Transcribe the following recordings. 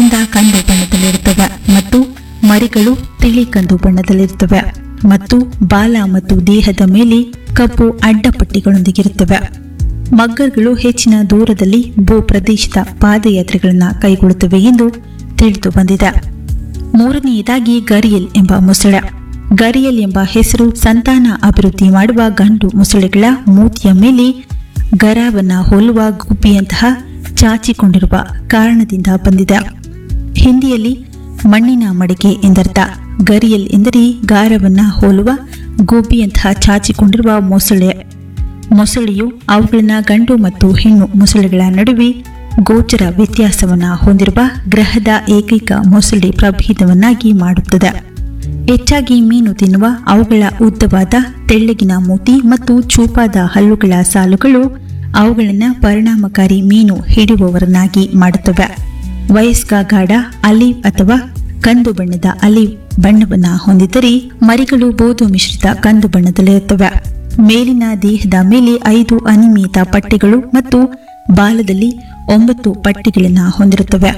ಹುಟ್ಟಿನಿಂದ ಕಂದು ಬಣ್ಣದಲ್ಲಿರುತ್ತವೆ ಮತ್ತು ಮರಿಗಳು ತಿಳಿ ಕಂದು ಬಣ್ಣದಲ್ಲಿರುತ್ತವೆ ಮತ್ತು ಬಾಲ ಮತ್ತು ದೇಹದ ಮೇಲೆ ಕಪ್ಪು ಅಡ್ಡಪಟ್ಟಿಗಳೊಂದಿಗಿರುತ್ತವೆ ಮಗ್ಗರ್ಗಳು ಹೆಚ್ಚಿನ ದೂರದಲ್ಲಿ ಭೂ ಪ್ರದೇಶದ ಪಾದಯಾತ್ರೆಗಳನ್ನು ಕೈಗೊಳ್ಳುತ್ತವೆ ಎಂದು ತಿಳಿದು ಬಂದಿದೆ ಮೂರನೆಯದಾಗಿ ಗರಿಯಲ್ ಎಂಬ ಮೊಸಳೆ ಗರಿಯಲ್ ಎಂಬ ಹೆಸರು ಸಂತಾನ ಅಭಿವೃದ್ಧಿ ಮಾಡುವ ಗಂಡು ಮೊಸಳೆಗಳ ಮೂತಿಯ ಮೇಲೆ ಗರಾವನ್ನ ಹೋಲುವ ಗುಬ್ಬಿಯಂತಹ ಚಾಚಿಕೊಂಡಿರುವ ಕಾರಣದಿಂದ ಬಂದಿದೆ ಹಿಂದಿಯಲ್ಲಿ ಮಣ್ಣಿನ ಮಡಿಕೆ ಎಂದರ್ಥ ಗರಿಯಲ್ ಎಂದರೆ ಗಾರವನ್ನ ಹೋಲುವ ಗುಬ್ಬಿಯಂತಹ ಚಾಚಿಕೊಂಡಿರುವ ಮೊಸಳೆ ಮೊಸಳೆಯು ಅವುಗಳನ್ನ ಗಂಡು ಮತ್ತು ಹೆಣ್ಣು ಮೊಸಳೆಗಳ ನಡುವೆ ಗೋಚರ ವ್ಯತ್ಯಾಸವನ್ನ ಹೊಂದಿರುವ ಗ್ರಹದ ಏಕೈಕ ಮೊಸಳೆ ಪ್ರಭೇದವನ್ನಾಗಿ ಮಾಡುತ್ತದೆ ಹೆಚ್ಚಾಗಿ ಮೀನು ತಿನ್ನುವ ಅವುಗಳ ಉದ್ದವಾದ ತೆಳ್ಳಗಿನ ಮೂತಿ ಮತ್ತು ಚೂಪಾದ ಹಲ್ಲುಗಳ ಸಾಲುಗಳು ಅವುಗಳನ್ನು ಪರಿಣಾಮಕಾರಿ ಮೀನು ಹಿಡಿಯುವವರನ್ನಾಗಿ ಮಾಡುತ್ತವೆ ವಯಸ್ಕ ಗಾಢ ಅಲಿವ್ ಅಥವಾ ಕಂದು ಬಣ್ಣದ ಅಲಿವ್ ಬಣ್ಣವನ್ನ ಹೊಂದಿದ್ದರೆ ಮರಿಗಳು ಬೋದು ಮಿಶ್ರಿತ ಕಂದು ಬಣ್ಣದಲ್ಲಿರುತ್ತವೆ ಮೇಲಿನ ದೇಹದ ಮೇಲೆ ಐದು ಅನಿಯಮಿತ ಪಟ್ಟಿಗಳು ಮತ್ತು ಬಾಲದಲ್ಲಿ ಒಂಬತ್ತು ಪಟ್ಟಿಗಳನ್ನು ಹೊಂದಿರುತ್ತವೆ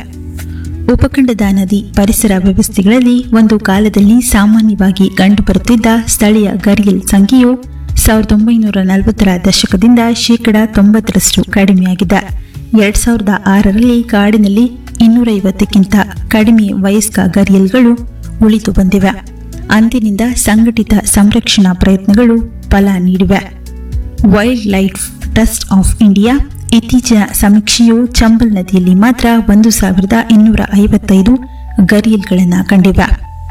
ಉಪಖಂಡದ ನದಿ ಪರಿಸರ ವ್ಯವಸ್ಥೆಗಳಲ್ಲಿ ಒಂದು ಕಾಲದಲ್ಲಿ ಸಾಮಾನ್ಯವಾಗಿ ಕಂಡುಬರುತ್ತಿದ್ದ ಸ್ಥಳೀಯ ಗರಿಯಲ್ ಸಂಖ್ಯೆಯು ಸಾವಿರದ ಒಂಬೈನೂರ ನಲವತ್ತರ ದಶಕದಿಂದ ಶೇಕಡ ತೊಂಬತ್ತರಷ್ಟು ಕಡಿಮೆಯಾಗಿದೆ ಎರಡ್ ಸಾವಿರದ ಆರರಲ್ಲಿ ಕಾಡಿನಲ್ಲಿ ಇನ್ನೂರೈವತ್ತಕ್ಕಿಂತ ಕಡಿಮೆ ವಯಸ್ಕ ಗರಿಯಲ್ಗಳು ಉಳಿದು ಬಂದಿವೆ ಅಂದಿನಿಂದ ಸಂಘಟಿತ ಸಂರಕ್ಷಣಾ ಪ್ರಯತ್ನಗಳು ಫಲ ನೀಡಿವೆ wildlife trust of India ಇತ್ತೀಚಿನ ಸಮೀಕ್ಷೆಯು ಚಂಬಲ್ ನದಿಯಲ್ಲಿ ಮಾತ್ರ ಒಂದು ಸಾವಿರದ ಇನ್ನೂರ ಐವತ್ತೈದು ಗರಿಯಲ್ಗಳನ್ನು ಕಂಡಿವೆ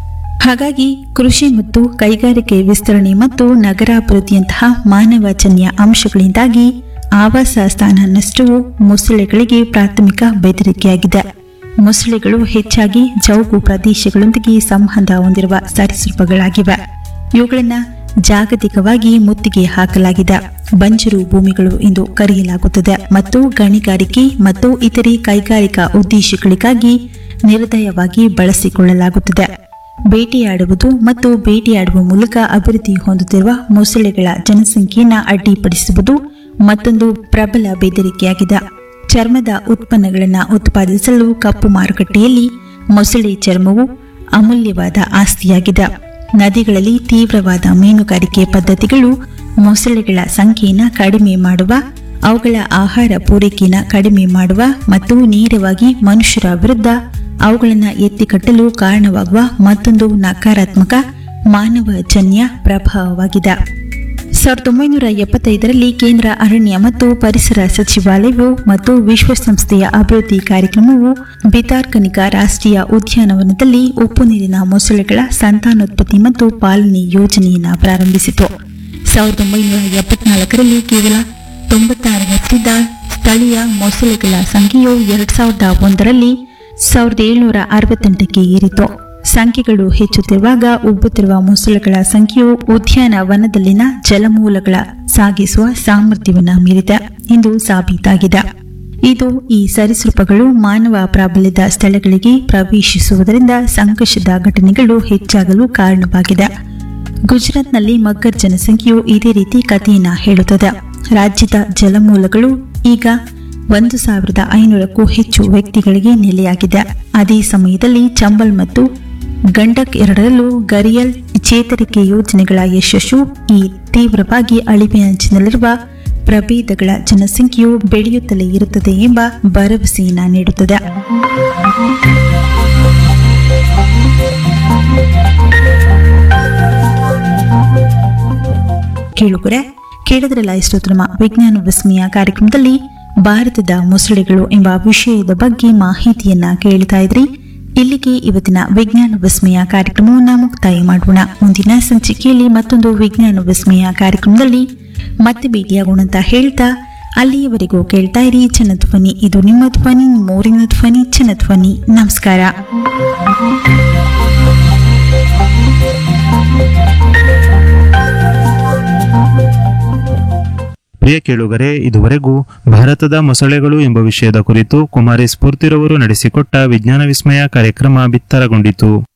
ಹಾಗಾಗಿ ಕೃಷಿ ಮತ್ತು ಕೈಗಾರಿಕೆ ವಿಸ್ತರಣೆ ಮತ್ತು ನಗರಾಭಿವೃದ್ಧಿಯಂತಹ ಮಾನವಜನ್ಯ ಅಂಶಗಳಿಂದಾಗಿ ಆವಾಸ ಸ್ಥಾನ ನಷ್ಟವು ಮೊಸಳೆಗಳಿಗೆ ಪ್ರಾಥಮಿಕ ಬೆದರಿಕೆಯಾಗಿದೆ ಮೊಸಳೆಗಳು ಹೆಚ್ಚಾಗಿ ಜೌಗು ಪ್ರದೇಶಗಳೊಂದಿಗೆ ಸಂಬಂಧ ಹೊಂದಿರುವ ಸರೀಸೃಪಗಳಾಗಿವೆ ಇವುಗಳನ್ನು ಜಾಗತಿಕವಾಗಿ ಮುತ್ತಿಗೆ ಹಾಕಲಾಗಿದೆ ಬಂಜರು ಭೂಮಿಗಳು ಎಂದು ಕರೆಯಲಾಗುತ್ತದೆ ಮತ್ತು ಗಣಿಗಾರಿಕೆ ಮತ್ತು ಇತರೆ ಕೈಗಾರಿಕಾ ಉದ್ದೇಶಗಳಿಗಾಗಿ ನಿರ್ದಯವಾಗಿ ಬಳಸಿಕೊಳ್ಳಲಾಗುತ್ತದೆ ಬೇಟೆಯಾಡುವುದು ಮತ್ತು ಬೇಟೆಯಾಡುವ ಮೂಲಕ ಅಭಿವೃದ್ಧಿ ಹೊಂದುತ್ತಿರುವ ಮೊಸಳೆಗಳ ಜನಸಂಖ್ಯೆಯನ್ನು ಅಡ್ಡಿಪಡಿಸುವುದು ಮತ್ತೊಂದು ಪ್ರಬಲ ಬೆದರಿಕೆಯಾಗಿದೆ ಚರ್ಮದ ಉತ್ಪನ್ನಗಳನ್ನು ಉತ್ಪಾದಿಸಲು ಕಪ್ಪು ಮಾರುಕಟ್ಟೆಯಲ್ಲಿ ಮೊಸಳೆ ಚರ್ಮವು ಅಮೂಲ್ಯವಾದ ಆಸ್ತಿಯಾಗಿದೆ ನದಿಗಳಲ್ಲಿ ತೀವ್ರವಾದ ಮೀನುಗಾರಿಕೆ ಪದ್ಧತಿಗಳು ಮೊಸಳೆಗಳ ಸಂಖ್ಯೆಯನ್ನು ಕಡಿಮೆ ಮಾಡುವ ಅವುಗಳ ಆಹಾರ ಪೂರೈಕೆಯನ್ನು ಕಡಿಮೆ ಮಾಡುವ ಮತ್ತು ನೇರವಾಗಿ ಮನುಷ್ಯರ ವಿರುದ್ಧ ಅವುಗಳನ್ನು ಎತ್ತಿಕಟ್ಟಲು ಕಾರಣವಾಗುವ ಮತ್ತೊಂದು ನಕಾರಾತ್ಮಕ ಮಾನವಜನ್ಯ ಪ್ರಭಾವವಾಗಿದೆ ಸಾವಿರದ ಒಂಬೈನೂರ ಎಪ್ಪತ್ತೈದರಲ್ಲಿ ಕೇಂದ್ರ ಅರಣ್ಯ ಮತ್ತು ಪರಿಸರ ಸಚಿವಾಲಯವು ಮತ್ತು ವಿಶ್ವಸಂಸ್ಥೆಯ ಅಭಿವೃದ್ಧಿ ಕಾರ್ಯಕ್ರಮವು ಬಿತಾರ್ಕನಿಕಾ ರಾಷ್ಟ್ರೀಯ ಉದ್ಯಾನವನದಲ್ಲಿ ಉಪ್ಪು ನೀರಿನ ಮೊಸಳೆಗಳ ಸಂತಾನೋತ್ಪತ್ತಿ ಮತ್ತು ಪಾಲನೆ ಯೋಜನೆಯನ್ನು ಪ್ರಾರಂಭಿಸಿತು ಸಾವಿರದ ಒಂಬೈನೂರ ಎಪ್ಪತ್ನಾಲ್ಕರಲ್ಲಿ ಕೇವಲ ತೊಂಬತ್ತಾರರಷ್ಟಿದ್ದ ಸ್ಥಳೀಯ ಮೊಸಳೆಗಳ ಸಂಖ್ಯೆಯು ಎರಡ್ ಸಾವಿರದ ಒಂದರಲ್ಲಿ ಸಾವಿರದ ಏಳುನೂರ ಅರವತ್ತೆಂಟಕ್ಕೆ ಏರಿತು ಸಂಖ್ಯೆಗಳು ಹೆಚ್ಚುತ್ತಿರುವಾಗ ಉಬ್ಬುತ್ತಿರುವ ಮೊಸಳೆಗಳ ಸಂಖ್ಯೆಯು ಉದ್ಯಾನವನದಲ್ಲಿನ ಜಲಮೂಲಗಳ ಸಾಗಿಸುವ ಸಾಮರ್ಥ್ಯವನ್ನು ಮೀರಿದೆ ಎಂದು ಸಾಬೀತಾಗಿದೆ ಇದು ಈ ಸರೀಸೃಪಗಳು ಮಾನವ ಪ್ರಾಬಲ್ಯದ ಸ್ಥಳಗಳಿಗೆ ಪ್ರವೇಶಿಸುವುದರಿಂದ ಸಂಘರ್ಷದ ಘಟನೆಗಳು ಹೆಚ್ಚಾಗಲು ಕಾರಣವಾಗಿದೆ ಗುಜರಾತ್ನಲ್ಲಿ ಮಗ್ಗರ್ ಜನಸಂಖ್ಯೆಯು ಇದೇ ರೀತಿ ಕಥೆಯನ್ನ ಹೇಳುತ್ತದೆ ರಾಜ್ಯದ ಜಲಮೂಲಗಳು ಈಗ ಒಂದು ಸಾವಿರದ ಐನೂರಕ್ಕೂ ಹೆಚ್ಚು ವ್ಯಕ್ತಿಗಳಿಗೆ ನೆಲೆಯಾಗಿದೆ ಅದೇ ಸಮಯದಲ್ಲಿ ಚಂಬಲ್ ಮತ್ತು ಗಂಡಕ್ ಎರಡರಲ್ಲೂ ಗರಿಯಲ್ ಚೇತರಿಕೆ ಯೋಜನೆಗಳ ಯಶಸ್ಸು ಈ ತೀವ್ರವಾಗಿ ಅಳಿವಿನಂಚಿನಲ್ಲಿರುವ ಪ್ರಭೇದಗಳ ಜನಸಂಖ್ಯೆಯು ಬೆಳೆಯುತ್ತಲೇ ಇರುತ್ತದೆ ಎಂಬ ಭರವಸೆಯನ್ನ ನೀಡುತ್ತದೆ ಕೇಳುಗರೆ ಕೇಳಿದ್ರಲ್ಲ ಇಷ್ಟೊತ್ತು ನಮ್ಮ ವಿಜ್ಞಾನ ವಿಸ್ಮಯ ಕಾರ್ಯಕ್ರಮದಲ್ಲಿ ಭಾರತದ ಮೊಸಳೆಗಳು ಎಂಬ ವಿಷಯದ ಬಗ್ಗೆ ಮಾಹಿತಿಯನ್ನ ಕೇಳ್ತಾ ಇದ್ರಿ ಇಲ್ಲಿಗೆ ಇವತ್ತಿನ ವಿಜ್ಞಾನ ವಿಸ್ಮಯ ಕಾರ್ಯಕ್ರಮವನ್ನ ಮುಕ್ತಾಯ ಮಾಡೋಣ ಮುಂದಿನ ಸಂಚಿಕೆಯಲ್ಲಿ ಮತ್ತೊಂದು ವಿಜ್ಞಾನ ವಿಸ್ಮಯ ಕಾರ್ಯಕ್ರಮದಲ್ಲಿ ಮತ್ತೆ ಭೇಟಿಯಾಗೋಣ ಅಂತ ಹೇಳ್ತಾ ಅಲ್ಲಿಯವರೆಗೂ ಕೇಳ್ತಾ ಇರಿ ಧ್ವನಿ ಇದು ನಿಮ್ಮ ಧ್ವನಿ ಮೋರಿನ ಧ್ವನಿ ಧ್ವನಿ ನಮಸ್ಕಾರ ಪ್ರಿಯ ಕೇಳುಗರೆ ಇದುವರೆಗೂ ಭಾರತದ ಮೊಸಳೆಗಳು ಎಂಬ ವಿಷಯದ ಕುರಿತು ಕುಮಾರಿ ಸ್ಫೂರ್ತಿರವರು ನಡೆಸಿಕೊಟ್ಟ ವಿಜ್ಞಾನ ವಿಸ್ಮಯ ಕಾರ್ಯಕ್ರಮ ಬಿತ್ತರಗೊಂಡಿತು